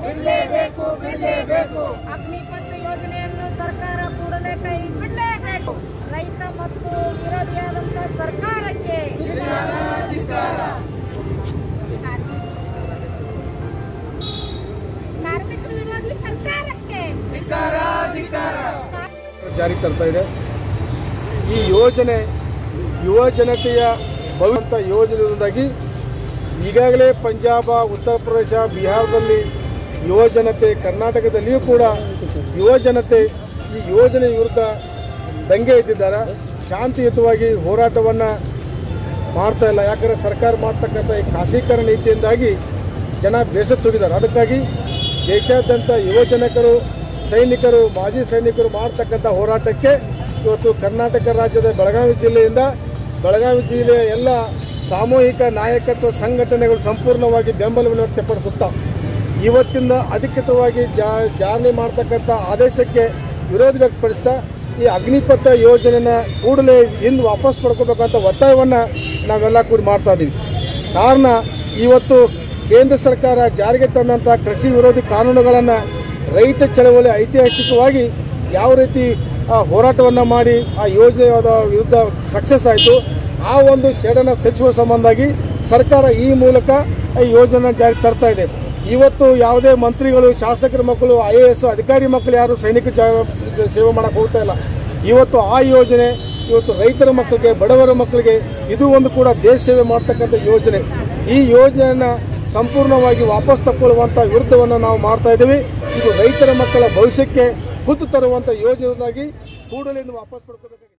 ಬಿಡಲೇಬೇಕು ಬಿಡಲೇಬೇಕು ಅಗ್ನಿಪಥ ಯೋಜನೆಯನ್ನು ಸರ್ಕಾರ ಕೂಡಲೇ ಕೈ ಬಿಡಲೇಬೇಕು ರೈತ ಮತ್ತು ವಿರೋಧಿಯಾದಂತ ಸರ್ಕಾರಕ್ಕೆ ಕಾರ್ಮಿಕರ ವಿರೋಧಿ ಸರ್ಕಾರಕ್ಕೆ ಧಿಕ್ಕಾರ ಧಿಕ್ಕಾರ ಜಾರಿಗೆ ತರ್ತಾ ಇದೆ ಈ ಯೋಜನೆ ಯುವ ಜನತೆಯ ಭವಿಷ್ಯ ಯೋಜನೆಯಿಂದಾಗಿ ಈಗಾಗಲೇ ಪಂಜಾಬ ಉತ್ತರ ಪ್ರದೇಶ ಬಿಹಾರದಲ್ಲಿ ಯುವ ಜನತೆ ಕರ್ನಾಟಕದಲ್ಲಿಯೂ ಕೂಡ ಯುವ ಜನತೆ ಈ ಯೋಜನೆ ವಿರುದ್ಧ ದಂಗೆ ಎದ್ದಿದ್ದಾರೆ ಶಾಂತಿಯುತವಾಗಿ ಹೋರಾಟವನ್ನು ಮಾಡ್ತಾ ಇಲ್ಲ ಯಾಕಂದರೆ ಸರ್ಕಾರ ಮಾಡ್ತಕ್ಕಂಥ ಈ ಖಾಸೀಕರಣ ನೀತಿಯಿಂದಾಗಿ ಜನ ಬೇಸತ್ತೋಗಿದ್ದಾರೆ ಅದಕ್ಕಾಗಿ ದೇಶಾದ್ಯಂತ ಯುವ ಜನಕರು ಸೈನಿಕರು ಮಾಜಿ ಸೈನಿಕರು ಮಾಡ್ತಕ್ಕಂಥ ಹೋರಾಟಕ್ಕೆ ಇವತ್ತು ಕರ್ನಾಟಕ ರಾಜ್ಯದ ಬೆಳಗಾವಿ ಜಿಲ್ಲೆಯಿಂದ ಬೆಳಗಾವಿ ಜಿಲ್ಲೆಯ ಎಲ್ಲ ಸಾಮೂಹಿಕ ನಾಯಕತ್ವ ಸಂಘಟನೆಗಳು ಸಂಪೂರ್ಣವಾಗಿ ಬೆಂಬಲವನ್ನು ವ್ಯಕ್ತಪಡಿಸುತ್ತಾ ಇವತ್ತಿಂದ ಅಧಿಕೃತವಾಗಿ ಜಾ ಜಾರಿ ಮಾಡ್ತಕ್ಕಂಥ ಆದೇಶಕ್ಕೆ ವಿರೋಧ ವ್ಯಕ್ತಪಡಿಸ್ತಾ ಈ ಅಗ್ನಿಪಥ ಯೋಜನೆನ ಕೂಡಲೇ ಇಂದು ವಾಪಸ್ ಪಡ್ಕೋಬೇಕಂತ ಒತ್ತಾಯವನ್ನು ನಾವೆಲ್ಲ ಕೂಡಿ ಮಾಡ್ತಾ ಇದ್ದೀವಿ ಕಾರಣ ಇವತ್ತು ಕೇಂದ್ರ ಸರ್ಕಾರ ಜಾರಿಗೆ ತಂದಂಥ ಕೃಷಿ ವಿರೋಧಿ ಕಾನೂನುಗಳನ್ನು ರೈತ ಚಳವಳಿ ಐತಿಹಾಸಿಕವಾಗಿ ಯಾವ ರೀತಿ ಆ, ಹೋರಾಟವನ್ನು ಮಾಡಿ ಆ ಯೋಜನೆಯ ವಿರುದ್ಧ ಸಕ್ಸಸ್ ಆಯಿತು ಆ ಒಂದು ಶೇಡನ್ನು ಸರಿಸುವ ಸಂಬಂಧಾಗಿ ಸರ್ಕಾರ ಈ ಮೂಲಕ ಈ ಯೋಜನೆ ಜಾರಿಗೆ ತರ್ತಾ ಇದೆ ಇವತ್ತು ಯಾವುದೇ ಮಂತ್ರಿಗಳು ಶಾಸಕರ ಮಕ್ಕಳು ಐ ಎ ಎಸ್ ಅಧಿಕಾರಿ ಮಕ್ಕಳು ಯಾರು ಸೈನಿಕ ಜಾ- ಸೇವೆ ಮಾಡಕ್ಕೆ ಹೋಗ್ತಾ ಇಲ್ಲ ಇವತ್ತು ಆ ಯೋಜನೆ ಇವತ್ತು ರೈತರ ಮಕ್ಕಳಿಗೆ ಬಡವರ ಮಕ್ಕಳಿಗೆ ಇದು ಒಂದು ಕೂಡ ದೇಶ ಸೇವೆ ಮಾಡ್ತಕ್ಕಂಥ ಯೋಜನೆ ಈ ಯೋಜನೆಯನ್ನು ಸಂಪೂರ್ಣವಾಗಿ ವಾಪಸ್ ತಕ್ಕೊಳ್ಳುವಂಥ ವಿರುದ್ಧವನ್ನು ನಾವು ಮಾಡ್ತಾ ಇದ್ದೀವಿ ಇದು ರೈತರ ಮಕ್ಕಳ ಭವಿಷ್ಯಕ್ಕೆ ಕುತ್ತು ತರುವಂಥ ಯೋಜನೆಯಾಗಿ ಕೂಡಲೇ ಇದನ್ನು ವಾಪಸ್ ಪಡ್ಕೋಬೇಕಾಗಿದೆ